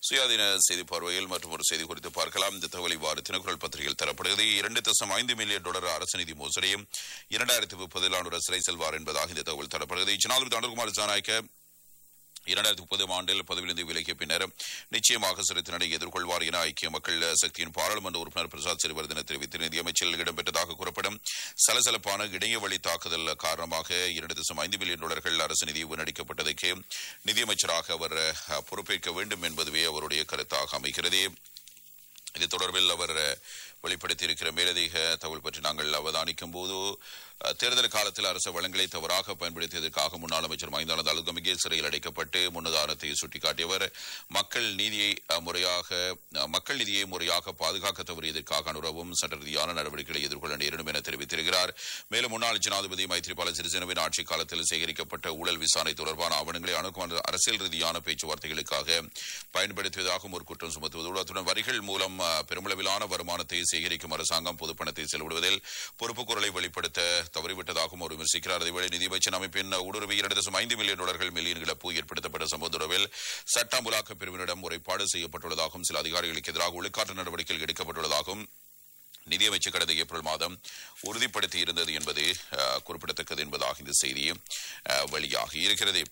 சுயாதீன செய்தி பார்வையில் மற்றும் ஒரு செய்தி குறித்து பார்க்கலாம் இந்த தகவல் இவ்வாறு தினக்குரல் பத்திரிகையில் தரப்படுகிறது இரண்டு தசம் ஐந்து மில்லியன் டாலர் அரசு நிதி மோசடியும் இரண்டாயிரத்தி முப்பதில் ஆண்டு சிறை செல்வார் என்பதாக இந்த தகவல் தரப்படுகிறது ஜனாதிபதி அனுகுமார் ஜனநாயக்க இரண்டாயிரத்தி முப்பதாம் ஆண்டில் பதவியிலிருந்து விலகிய பின்னர் நிச்சயமாக சிறுத்தினரை எதிர்கொள்வார் என ஐக்கிய மக்கள் சக்தியின் பாராளுமன்ற உறுப்பினர் பிரசாத் சிறிவர்தன தெரிவித்து நிதியமைச்சரில் இடம்பெற்றதாக கூறப்படும் சலசலப்பான இணைய வழி தாக்குதல் காரணமாக இரண்டு தசம் ஐந்து மில்லியன் டாலர்கள் அரசு நிதி வீணடிக்கப்பட்டதற்கு நிதியமைச்சராக அவர் அஹ், பொறுப்பேற்க வேண்டும் என்பதுவே அவருடைய கருத்தாக அமைகிறது இது தொடர்பில் அவர் அஹ், வெளிப்படுத்தியிருக்கிற மேலதிக தகவல் பற்றி நாங்கள் அவதானிக்கும் போது அஹ், தேர்தல் காலத்தில் அரசு வளங்களை தவறாக பயன்படுத்தியதற்காக முன்னாள் அமைச்சர் மைந்தானந்த அலுகமிகே சிறையில் அடைக்கப்பட்டு முன்னுதாரணத்தை சுட்டிக்காட்டியவர் மக்கள் நீதியை அஹ், முறையாக அஹ், மக்கள் நிதியை முறையாக பாதுகாக்க தவறியதற்காக அனுரவும் சட்ட ரீதியான நடவடிக்கைகளை எதிர்கொள்ள நேரிடும் என தெரிவித்திருக்கிறார் மேலும் முன்னாள் ஜனாதிபதி மைத்ரிபால சிறிசேனவின் ஆட்சி காலத்தில் சேகரிக்கப்பட்ட ஊழல் விசாரணை தொடர்பான ஆவணங்களை அணுகுமார் அரசியல் ரீதியான பேச்சுவார்த்தைகளுக்காக பயன்படுத்தியதாகவும் ஒரு குற்றம் சுமத்துவதோடு அத்துடன் வரிகள் மூலம் அஹ், பெருமளவிலான வருமானத்தை சேகரிக்கும் அரசாங்கம் பொதுப்பணத்தை செலவிடுவதில் பொறுப்பு குரலை வெளிப்படுத்த தவறிவிட்டதாகவும் அவர் விமர்சிக்கிறார் அதேவேளை நிதியமைச்சர் அமைப்பின் ஊடுருவி இரண்டு தசம் ஐந்து மில்லியன் டாலர்கள் மில்லியன் இழப்பு ஏற்படுத்தப்பட்ட சம்பவ தொடர்பில் சட்ட அமுலாக்க பிரிவினரிடம் முறைப்பாடு செய்யப்பட்டுள்ளதாகவும் சில அதிகாரிகளுக்கு எதிராக ஒழுக்காற்று நடவடிக்கைகள் எடுக்கப்பட்டுள்ளதாகவும் நிதியமைச்சர் கடந்த ஏப்ரல் மாதம் உறுதிப்படுத்தி இருந்தது என்பது அஹ், குறிப்பிடத்தக்கது என்பதாக இந்த செய்தி அஹ், வெளியாகி இருக்கிறது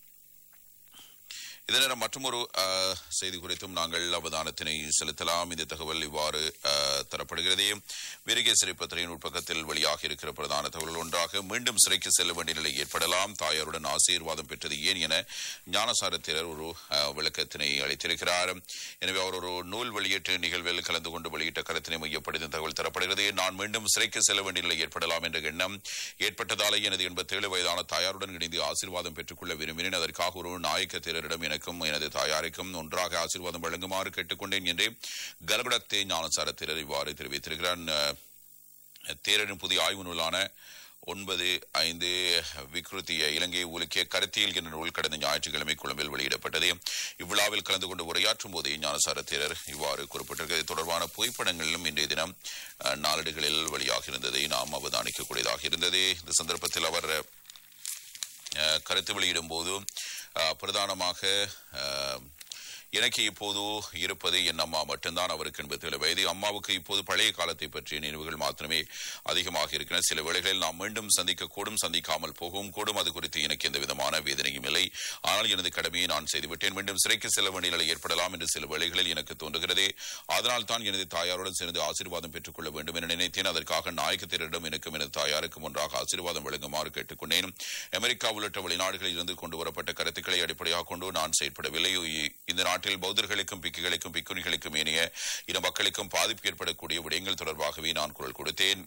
இதே நேரம் மற்றொரு அஹ், செய்தி குறித்தும் நாங்கள் அவதானத்தினை செலுத்தலாம் இந்த தகவல் இவ்வாறு அஹ், தரப்படுகிறது விரிகை சிறைப்பத்திரிகையின் உட்பக்கத்தில் வெளியாக இருக்கிற பிரதான தகவல் ஒன்றாக மீண்டும் சிறைக்கு செல்ல வேண்டிய நிலை ஏற்படலாம் தாயாருடன் ஆசீர்வாதம் பெற்றது ஏன் என ஞானசாரத்தினர் ஒரு அஹ், விளக்கத்தினை அளித்திருக்கிறார் எனவே அவர் ஒரு நூல் வெளியீட்டு நிகழ்வில் கலந்து கொண்டு வெளியிட்ட கருத்தினை மையப்படுத்தி இந்த தகவல் தரப்படுகிறது நான் மீண்டும் சிறைக்கு செல்ல வேண்டிய நிலை ஏற்படலாம் என்ற எண்ணம் ஏற்பட்டதாலே எனது எண்பத்தேழு வயதான தாயாருடன் இணைந்து ஆசீர்வாதம் பெற்றுக்கொள்ள விரும்பினேன் அதற்காக ஒரு நாயக்க தேரரிடம் எனக்கும் எனது தாயாருக்கும் ஒன்றாக ஆசீர்வாதம் வழங்குமாறு கேட்டுக்கொண்டேன் என்று கலகுடத்தே ஞானசார தேரர் இவ்வாறு தெரிவித்திருக்கிறார் அஹ், தேரரின் புதிய ஆய்வு நூலான ஒன்பது ஐந்து விக்ருத்திய இலங்கையை உலுக்கிய கருத்தியல் என்ற நூல் கடந்த ஞாயிற்றுக்கிழமை கொழும்பில் வெளியிடப்பட்டது இவ்விழாவில் கலந்து கொண்டு உரையாற்றும் போதே ஞானசார தேரர் இவ்வாறு குறிப்பிட்டிருக்கிறது இது தொடர்பான புகைப்படங்களிலும் இன்றைய தினம் அஹ், நாளேடுகளில் வெளியாக இருந்ததை நாம் அவதானிக்கக்கூடியதாக இருந்தது இந்த சந்தர்ப்பத்தில் அவர் அஹ், கருத்து வெளியிடும் போது அஹ், பிரதானமாக அஹ், எனக்கு இப்போது இருப்பது என் அம்மா மட்டும்தான் அவருக்கு எண்பத்தேழு வயது அம்மாவுக்கு இப்போது பழைய காலத்தை பற்றிய நினைவுகள் மாத்திரமே அதிகமாக இருக்கின்றன சில வேளைகளில் நாம் மீண்டும் சந்திக்க கூடும் சந்திக்காமல் போகவும் கூடும் அது குறித்து எனக்கு எந்த விதமான வேதனையும் இல்லை ஆனால் எனது கடமையை நான் செய்துவிட்டேன் மீண்டும் சிறைக்கு செல்ல வேண்டிய நிலை ஏற்படலாம் என்று சில வேளைகளில் எனக்கு தோன்றுகிறது அதனால் தான் எனது தாயாருடன் சேர்ந்து ஆசீர்வாதம் பெற்றுக்கொள்ள வேண்டும் என நினைத்தேன் அதற்காக நாயக்கத்தினரிடம் எனக்கும் எனது தாயாருக்கும் ஒன்றாக ஆசீர்வாதம் வழங்குமாறு கேட்டுக்கொண்டேன் அமெரிக்கா உள்ளிட்ட வெளிநாடுகளில் இருந்து கொண்டு வரப்பட்ட கருத்துக்களை அடிப்படையாக கொண்டு நான் செயற்படவில்லை இ- இந்த நாட்டில் பௌத்தர்களுக்கும் பிக்குகளுக்கும் பிக்குணிகளுக்கும் ஏனைய இன மக்களுக்கும் பாதிப்பு ஏற்படக்கூடிய விடயங்கள் தொடர்பாகவே நான் குரல் கொடுத்தேன்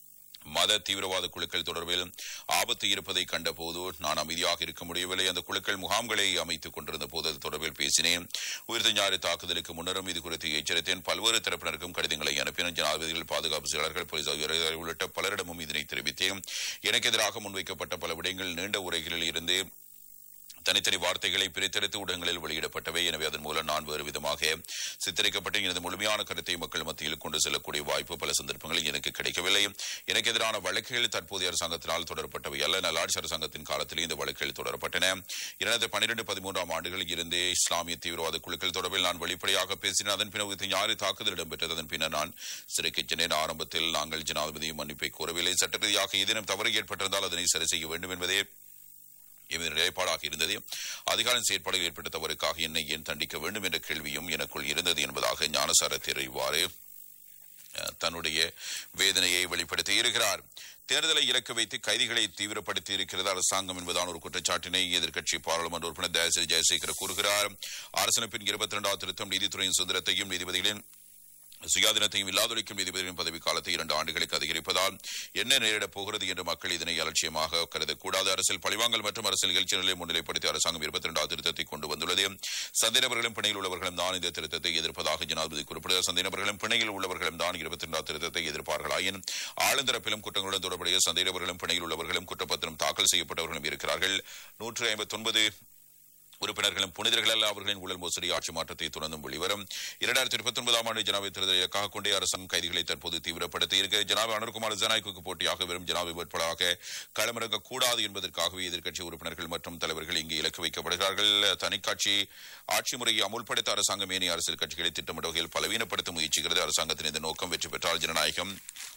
மத தீவிரவாத குழுக்கள் தொடர்பில் ஆபத்து இருப்பதை கண்டபோது நான் அமைதியாக இருக்க முடியவில்லை அந்த குழுக்கள் முகாம்களை அமைத்துக் கொண்டிருந்த போது அது தொடர்பில் பேசினேன் உயிர்த்த ஞாயிறு தாக்குதலுக்கு முன்னரும் இது குறித்து எச்சரித்தேன் பல்வேறு தரப்பினருக்கும் கடிதங்களை அனுப்பினேன் ஜனாதிபதிகள் பாதுகாப்பு செயலாளர்கள் போலீஸ் அதிகாரிகள் உள்ளிட்ட பலரிடமும் இதனை தெரிவித்தேன் எனக்கு எதிராக முன்வைக்கப்பட்ட பல விடயங்கள் நீண்ட உரைகளில் இருந்து தனித்தனி வார்த்தைகளை பிரித்தெடுத்து ஊடகங்களில் வெளியிடப்பட்டவை எனவே அதன் மூலம் நான் வேறு விதமாக சித்தரிக்கப்பட்டு எனது முழுமையான கருத்தை மக்கள் மத்தியில் கொண்டு செல்லக்கூடிய வாய்ப்பு பல சந்தர்ப்பங்களில் எனக்கு கிடைக்கவில்லை எனக்கு எதிரான வழக்குகள் தற்போதைய அரசாங்கத்தினால் தொடரப்பட்டவை அல்ல நல்லாட்சி அரசாங்கத்தின் காலத்திலே இந்த வழக்குகள் தொடரப்பட்டன இரண்டாயிரத்தி பன்னிரண்டு பதிமூன்றாம் ஆண்டுகளில் இருந்தே இஸ்லாமிய தீவிரவாத குழுக்கள் தொடர்பில் நான் வெளிப்படையாக பேசினேன் அதன் பின்னர் ஞாயிறு தாக்குதல் இடம்பெற்றது அதன் பின்னர் நான் சிறைக்கு சென்றேன் ஆரம்பத்தில் நாங்கள் ஜனாதிபதி மன்னிப்பை கோரவில்லை சட்ட ரீதியாக ஏதேனும் தவறு ஏற்பட்டிருந்தால் அதனை சரி செய்ய வேண்டும் என்பதே எமது நிலைப்பாடாக இருந்தது அதிகாரம் செயற்பாடுகள் ஏற்பட்ட தவறுக்காக என்னை ஏன் தண்டிக்க வேண்டும் என்ற கேள்வியும் எனக்குள் இருந்தது என்பதாக ஞானசார தேர் இவ்வாறு அஹ், தன்னுடைய வேதனையை வெளிப்படுத்தி இருக்கிறார் தேர்தலை இலக்கு வைத்து கைதிகளை தீவிரப்படுத்தி இருக்கிறது அரசாங்கம் என்பதான ஒரு குற்றச்சாட்டினை எதிர்க்கட்சி பாராளுமன்ற உறுப்பினர் தயாசிரி ஜெயசேகர் கூறுகிறார் அரசமைப்பின் இருபத்தி இரண்டாவது திருத்தம் நீதித்துறையின் சுதந்திரத்தையும் நீதிபதிகளின் சுயாதீனத்தையும் இல்லாதொழிக்கும் நீதிபதிகளின் பதவி காலத்தை இரண்டு ஆண்டுகளுக்கு அதிகரிப்பதால் என்ன நேரிடப் போகிறது என்று மக்கள் இதனை அலட்சியமாக கருதக்கூடாது அரசியல் பழிவாங்கல் மற்றும் அரசியல் நிகழ்ச்சிகளை முன்னிலைப்படுத்தி அரசாங்கம் இருபத்தி இரண்டாவது திருத்தத்தை கொண்டு வந்துள்ளது சந்தேகவர்களும் பிணையில் உள்ளவர்களும் தான் இந்த திருத்தத்தை எதிர்ப்பதாக ஜனாதிபதி குறிப்பிட்டார் சந்தேகவர்களும் பிணையில் உள்ளவர்களும் தான் இருபத்தி இரண்டாவது திருத்தத்தை எதிர்ப்பார்களாயின் ஆளுந்தரப்பிலும் குற்றங்களுடன் தொடர்புடைய சந்தேகவர்களும் பிணையில் உள்ளவர்களும் குற்றப்பத்திரம் தாக்கல் செய்யப்பட்டவர்களும் இருக்கிறார்கள் நூற்று ஐம்பத்தி ஒன்பது உறுப்பினர்களும் புனிதர்கள் அல்ல அவர்களின் ஊழல் மோசடி ஆட்சி மாற்றத்தை தொடர்ந்தும் வெளிவரும் இரண்டாயிரத்தி இருபத்தி ஒன்பதாம் ஆண்டு ஜனாவை தேர்தலை இலக்காக கொண்டே அரசாங்கம் கைதிகளை தற்போது தீவிரப்படுத்தி இருக்க ஜனாவை அனுர்குமார் ஜனநாயகக்கு போட்டியாக வெறும் ஜனாவை வேட்பாளராக களமிறங்க கூடாது என்பதற்காகவே எதிர்க்கட்சி உறுப்பினர்கள் மற்றும் தலைவர்கள் இங்கு இலக்கு வைக்கப்படுகிறார்கள் தனிக்காட்சி ஆட்சி முறையை அமுல்படுத்த அரசாங்கம் ஏனைய அரசியல் கட்சிகளை திட்டமிட்ட வகையில் பலவீனப்படுத்த முயற்சிக்கிறது அரசாங்கத்தின் இந்த நோக்கம் வெற்றி பெற்றால் ஜனநாயகம்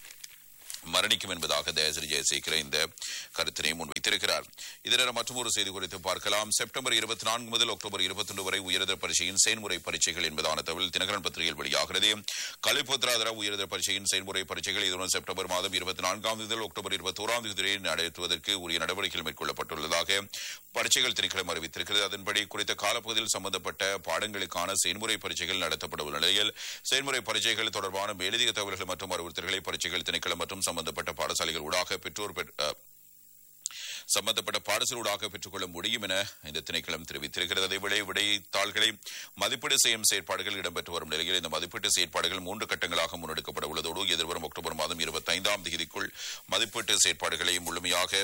மரணிக்கும் என்பதாக தயசிரி ஜெயசேகர இந்த கருத்தினை முன்வைத்திருக்கிறார் இதர மற்றொரு செய்தி குறித்து பார்க்கலாம் செப்டம்பர் இருபத்தி நான்கு முதல் அக்டோபர் இருபத்தி ஒன்று வரை உயர்தர பரீட்சையின் செயல்முறை பரீட்சைகள் என்பதான தகவல் தினகரன் பத்திரிகையில் வெளியாகிறது கலிபோத்ராதர உயர்தர பரீட்சையின் செயல்முறை பரீட்சைகள் இதுடன் செப்டம்பர் மாதம் இருபத்தி நான்காம் தேதி முதல் அக்டோபர் இருபத்தி ஓராம் தேதி வரை நடத்துவதற்கு உரிய நடவடிக்கைகள் மேற்கொள்ளப்பட்டுள்ளதாக பரீட்சைகள் திணைக்களம் அறிவித்திருக்கிறது அதன்படி குறித்த காலப்பகுதியில் சம்பந்தப்பட்ட பாடங்களுக்கான செயல்முறை பரீட்சைகள் நடத்தப்பட உள்ள நிலையில் செயல்முறை பரீட்சைகள் தொடர்பான மேலதிக தகவல்கள் மற்றும் அறிவுறுத்தல்களை பரீட்சைகள் திணைக்களம் மற்றும் சம்பந்தப்பட்ட பாடசாலைகள் ஊடாக பெற்றோர் பெற்- அஹ், சம்பந்தப்பட்ட பாடசாலையூடாக பெற்றுக்கொள்ள முடியும் என இந்த திணைக்களம் தெரிவித்திருக்கிறது அதேவேளை விடைத்தாள்களை மதிப்பீடு செய்யும் செயற்பாடுகள் இடம்பெற்று வரும் நிலையில் இந்த மதிப்பீட்டு செயற்பாடுகள் மூன்று கட்டங்களாக முன்னெடுக்கப்பட உள்ளதோடு எதிர்வரும் அக்டோபர் மாதம் இருபத்தைந்தாம் தேதிக்குள் மதிப்பீட்டு செயற்பாடுகளை முழுமையாக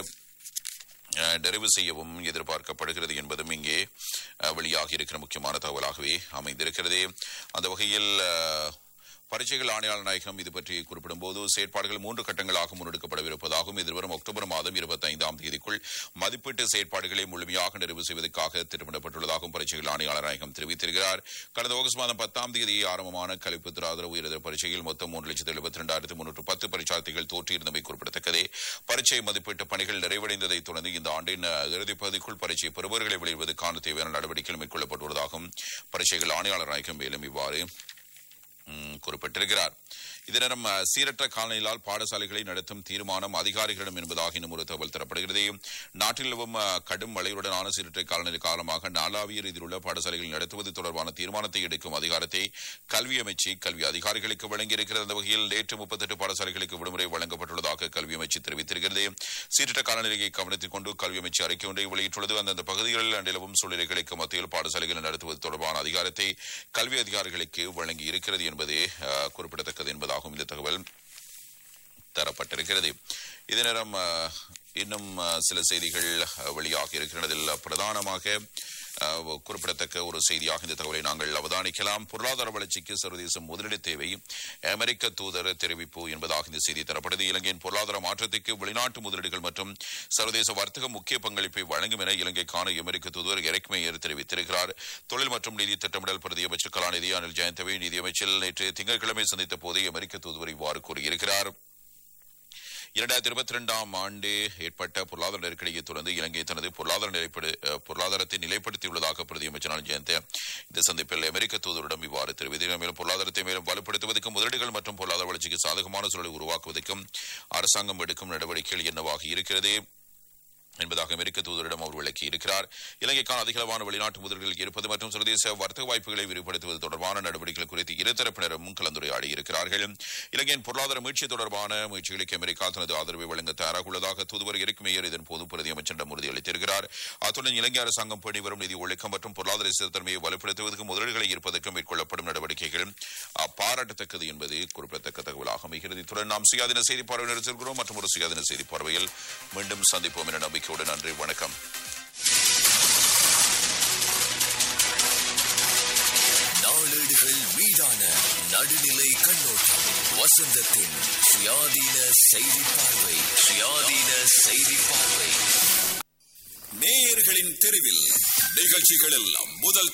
அஹ், நிறைவு செய்யவும் எதிர்பார்க்கப்படுகிறது என்பதும் இங்கே அஹ், வெளியாகி இருக்கிற முக்கியமான தகவலாகவே அமைந்திருக்கிறது அந்த வகையில் அஹ், பரீட்சைகள் ஆணையாளர் நாயகம் இது பற்றி குறிப்பிடும் போது செயற்பாடுகள் மூன்று கட்டங்களாக முன்னெடுக்கப்படவிருப்பதாகவும் எதிர்வரும் அக்டோபர் மாதம் இருபத்தி ஐந்தாம் தேதிக்குள் மதிப்பீட்டு செயற்பாடுகளை முழுமையாக நிறைவு செய்வதற்காக திட்டமிடப்பட்டுள்ளதாகவும் பரீட்சைகள் ஆணையாளர் நாயகம் தெரிவித்திருக்கிறார் கடந்த ஆகஸ்ட் மாதம் பத்தாம் தேதி ஆரம்பமான கல்விப்புத்திர ஆதரவு உயர்தர பரீட்சையில் மொத்தம் மூன்று லட்சத்து எழுபத்தி ரெண்டாயிரத்து முன்னூற்று பத்து பரீட்சார்த்திகள் தோற்றியிருந்தமை குறிப்பிடத்தக்கது பரீட்சை மதிப்பீட்டு பணிகள் நிறைவடைந்ததைத் தொடர்ந்து இந்த ஆண்டின் அஹ், இறுதிப் பகுதிக்குள் பரீட்சை பெறுபவர்களை வெளியிடுவதற்கான தேவையான நடவடிக்கைகள் மேற்கொள்ளப்பட்டுள்ளதாகவும் பரீட்சைகள் ஆணையாளர் நாயகம் மேலும் இவ்வாறு ம், குறிப்பிட்டிருக்கிறார் இதே நேரம் அஹ், சீரற்ற காலநிலையால் பாடசாலைகளை நடத்தும் தீர்மானம் அதிகாரிகளிடம் என்பதாக இன்னும் ஒரு தகவல் தரப்படுகிறது நாட்டில் நிலவும் அஹ், கடும் மழையுடனான சீரற்ற காலநிலை காரணமாக நாளாவிய ரீதியில் உள்ள பாடசாலைகள் நடத்துவது தொடர்பான தீர்மானத்தை எடுக்கும் அதிகாரத்தை கல்வி அமைச்சு கல்வி அதிகாரிகளுக்கு வழங்கியிருக்கிறது அந்த வகையில் நேற்று முப்பத்தெட்டு பாடசாலைகளுக்கு விடுமுறை வழங்கப்பட்டுள்ளதாக கல்வி அமைச்சு தெரிவித்திருக்கிறது சீரற்ற காலநிலையை கவனத்தில் கொண்டு கல்வி அமைச்சு அறிக்கை ஒன்றை வெளியிட்டுள்ளது அந்தந்த பகுதிகளில் நிலவும் சூழ்நிலைகளுக்கு மத்தியில் பாடசாலைகள் நடத்துவது தொடர்பான அதிகாரத்தை கல்வி அதிகாரிகளுக்கு வழங்கி இருக்கிறது என்பது அஹ், குறிப்பிடத்தக்கது என்பதாகும் இந்த தகவல் தரப்பட்டிருக்கிறது இதே நேரம் அஹ், இன்னும் அஹ், சில செய்திகள் அஹ், வெளியாகி இருக்கிறதில் பிரதானமாக அஹ், குறிப்பிடத்தக்க ஒரு செய்தியாக இந்த தகவலை நாங்கள் அவதானிக்கலாம் பொருளாதார வளர்ச்சிக்கு சர்வதேச முதலீடு தேவை அமெரிக்க தூதர் தெரிவிப்பு என்பதாக இந்த செய்தி தரப்படுது இலங்கையின் பொருளாதார மாற்றத்துக்கு வெளிநாட்டு முதலீடுகள் மற்றும் சர்வதேச வர்த்தக முக்கிய பங்களிப்பை வழங்கும் என இலங்கைக்கான அமெரிக்க தூதர் எரிக் மேயர் தெரிவித்திருக்கிறார் தொழில் மற்றும் நிதி திட்டமிடல் பிரதி அமைச்சர் கலாநிதி அனில் ஜெயந்தவை நிதியமைச்சர் நேற்று திங்கட்கிழமை சந்தித்த போது அமெரிக்க தூதுவர் இவ்வாறு கூறியிருக்கிறார் இரண்டாயிரத்தி இருபத்தி ரெண்டாம் ஆண்டு ஏற்பட்ட பொருளாதார நெருக்கடியை தொடர்ந்து இலங்கை தனது பொருளாதார நிலைப்படு அஹ், பொருளாதாரத்தை நிலைப்படுத்தியுள்ளதாக பிரதி அமைச்சர் அனில் ஜெயந்த இந்த சந்திப்பில் அமெரிக்க தூதரிடம் இவ்வாறு தெரிவித்தார் மேலும் பொருளாதாரத்தை மேலும் வலுப்படுத்துவதற்கும் முதலீடுகள் மற்றும் பொருளாதார வளர்ச்சிக்கு சாதகமான சூழலை உருவாக்குவதற்கும் அரசாங்கம் எடுக்கும் நடவடிக்கைகள் என்னவாக இருக்கிறது என்பதாக அமெரிக்க தூதரிடம் அவர் விளக்கி இருக்கிறார் இலங்கைக்கான அதிகளவான வெளிநாட்டு முதலீடுகள் இருப்பது மற்றும் சர்வதேச வர்த்தக வாய்ப்புகளை விரிவுபடுத்துவது தொடர்பான நடவடிக்கைகள் குறித்து இருதரப்பினரும் கலந்துரையாடி இருக்கிறார்கள் இலங்கையின் பொருளாதார மீட்சி தொடர்பான முயற்சிகளுக்கு அமெரிக்கா தனது ஆதரவை வழங்க தயாராக உள்ளதாக தூதுவர் எரிக் மேயர் இதன் போது பிரதி அமைச்சரிடம் உறுதியளித்திருக்கிறார் அத்துடன் இலங்கை அரசாங்கம் பேணி வரும் நிதி ஒழுக்கம் மற்றும் பொருளாதார ஸ்திரத்தன்மையை வலுப்படுத்துவதற்கு முதலீடுகளை இருப்பதற்கும் மேற்கொள்ளப்படும் நடவடிக்கைகள் அஹ், பாராட்டத்தக்கது என்பது குறிப்பிடத்தக்க தகவலாக அமைகிறது இத்துடன் நாம் சுயாதீன செய்தி பார்வையில் இருக்கிறோம் மற்றும் ஒரு சுயாதீன செய்தி பார்வையில் மீண்டும் சந்திப்போம் என நம்பிக்கையோடு நன்றி வணக்கம் நாளேடுகள் மீதான நடுநிலை கண்ணோட்டம் வசந்தத்தின் சுயாதீன செய்தி பார்வை சுயாதீன செய்தி பார்வை நேயர்களின் தெருவில் நிகழ்ச்சிகளில் முதல்